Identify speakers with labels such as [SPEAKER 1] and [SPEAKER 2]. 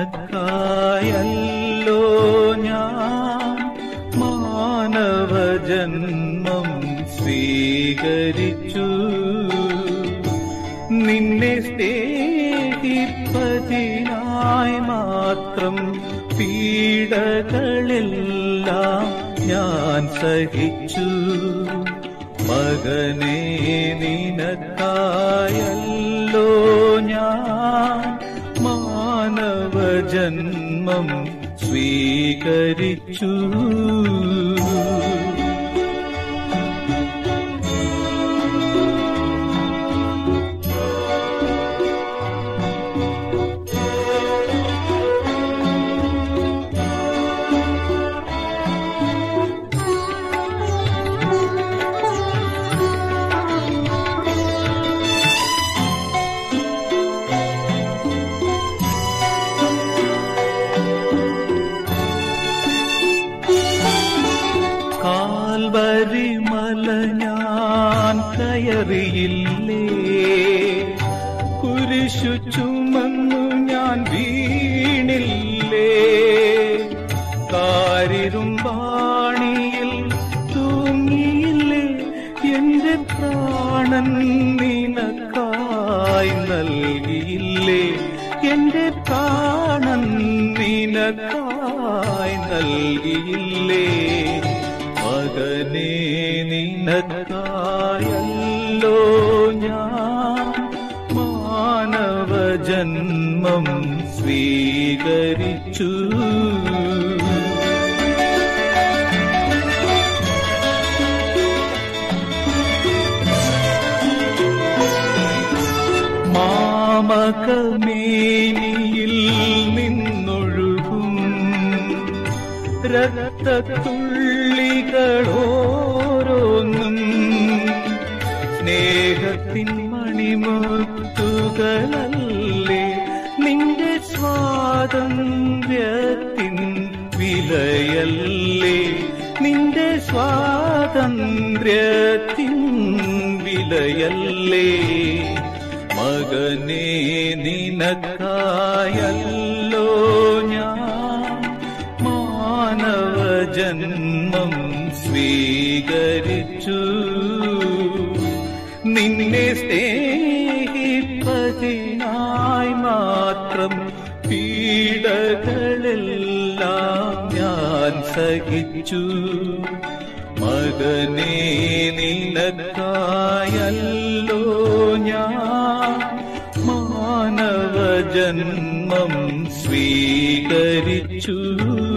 [SPEAKER 1] നിനക്കായല്ലോ ഞാൻ മാനവജന്മം സ്വീകരിച്ചു നിന്നെ സ്നേഹിപ്പതിനായി മാത്രം പീഡകളെല്ലാം ഞാൻ സഹിച്ചു മകനെ നിനക്കായല്ലോ ഞാൻ മാനവജന്മം സ്വീകരിച്ചു കാൽവരി മല ഞാൻ കയറിയില്ലേ കുരിശു ചുമന്നു ഞാൻ വീണില്ലേ കാരിരുമ്പാണിയിൽ തൂങ്ങിയില്ലേ എന്റെ പ്രാണൻ നിനക്കായി നൽകിയില്ലേ എന്റെ പ്രാണൻ നിനക്കായി നൽകിയില്ലേ മകനെ നിനക്കായല്ലോ ഞാൻ മാനവജന്മം സ്വീകരിച്ചു മാമകമേനിയിൽ നിന്നൊഴുകും രക്തത്തുള്ളികളോരോന്നും സ്നേഹത്തിൻ മണിമുത്തുകളല്ലേ നിന്റെ സ്വാതന്ത്ര്യത്തിൻ വിലയല്ലേ നിന്റെ സ്വാതന്ത്ര്യത്തിൻ വിലയല്ലേ മകനെ നിനക്കായല്ലോ ഞാൻ മാനവജന്മം സ്വീകരിച്ചു നിന്നെ സ്നേഹിപ്പതിനായി മാത്രം പീഡകളെല്ലാം ഞാൻ സഹിച്ചു മകനെ നിനക്കായല്ലോ ഞാൻ മാനവജന്മം സ്വീകരിച്ചു